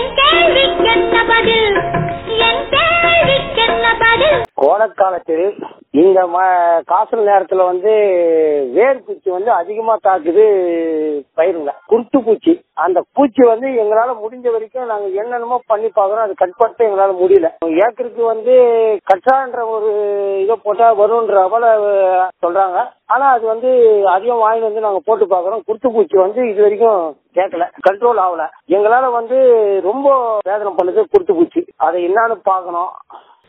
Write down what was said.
என் கேள்விக்கென்ன பதில் என் கேள்விக்கென்ன பதில் கோடைக்காலத்தில் இந்த ம காசல் நேரத்துல வந்து வேர் பூச்சி வந்து அதிகமா தாக்குது பயிருங்க குருத்து பூச்சி அந்த பூச்சி வந்து எங்களால முடிஞ்ச வரைக்கும் நாங்க என்னென்னமோ பண்ணி பாக்குறோம் அது கட்படுத்த எங்களால முடியல ஏக்கருக்கு வந்து கற்றான்ற ஒரு இதை போட்டா வரும்ன்ற போல சொல்றாங்க ஆனா அது வந்து அதிகம் வாங்கி வந்து நாங்க போட்டு பாக்குறோம் குருத்து பூச்சி வந்து இது வரைக்கும் கேட்கல கண்ட்ரோல் ஆகல எங்களால வந்து ரொம்ப வேதனை பண்ணுது குருத்து பூச்சி அதை என்னன்னு பார்க்கணும்